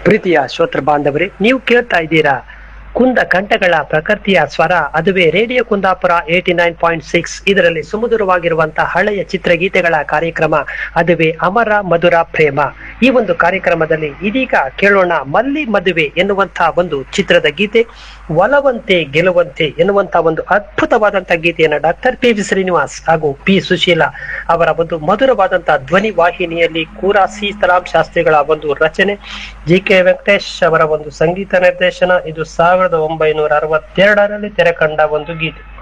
ಪ್ರೀತಿಯ ಶ್ರೋತೃ ಬಾಂಧವರೇ ನೀವು ಕೇಳ್ತಾ ಇದ್ದೀರಾ ಕುಂದ ಕಂಠಗಳ ಪ್ರಕೃತಿಯ ಸ್ವರ ಅದುವೇ radio Kundapura eighty nine point six ಇದರಲ್ಲಿ ಸುಮಧುರವಾಗಿರುವಂತಹ ಹಳೆಯ ಚಿತ್ರಗೀತೆಗಳ ಕಾರ್ಯಕ್ರಮ ಅದುವೇ ಅಮರ ಮಧುರ ಪ್ರೇಮ ಈ ಒಂದು ಕಾರ್ಯಕ್ರಮದಲ್ಲಿ ಇದೀಗ ಕೇಳೋಣ ಮಲ್ಲಿ ಮದುವೆ ಎನ್ನುವಂತಹ ಒಂದು ಚಿತ್ರದ ಗೀತೆ ಒಲವಂತೆ ಗೆಲುವಂತೆ ಎನ್ನುವಂತಹ ಒಂದು ಅದ್ಭುತವಾದಂತಹ ಗೀತೆಯನ್ನ ಡಾಕ್ಟರ್ ಪಿ ವಿ ಶ್ರೀನಿವಾಸ್ ಹಾಗೂ ಪಿ ಸುಶೀಲಾ ಅವರ ಒಂದು ಮಧುರವಾದಂತಹ ಧ್ವನಿ ವಾಹಿನಿಯಲ್ಲಿ ಕೂರಾ ಸೀತಾರಾಮ್ ಶಾಸ್ತ್ರಿಗಳ ಒಂದು ರಚನೆ ಜಿ ಕೆ ವೆಂಕಟೇಶ್ ಅವರ ಒಂದು ಸಂಗೀತ ನಿರ್ದೇಶನ ಇದು ಸಾವಿರದ ಒಂಬೈನೂರ ಅರವತ್ತೆರಡರಲ್ಲಿ ತೆರೆ ಕಂಡ ಒಂದು ಗೀತೆ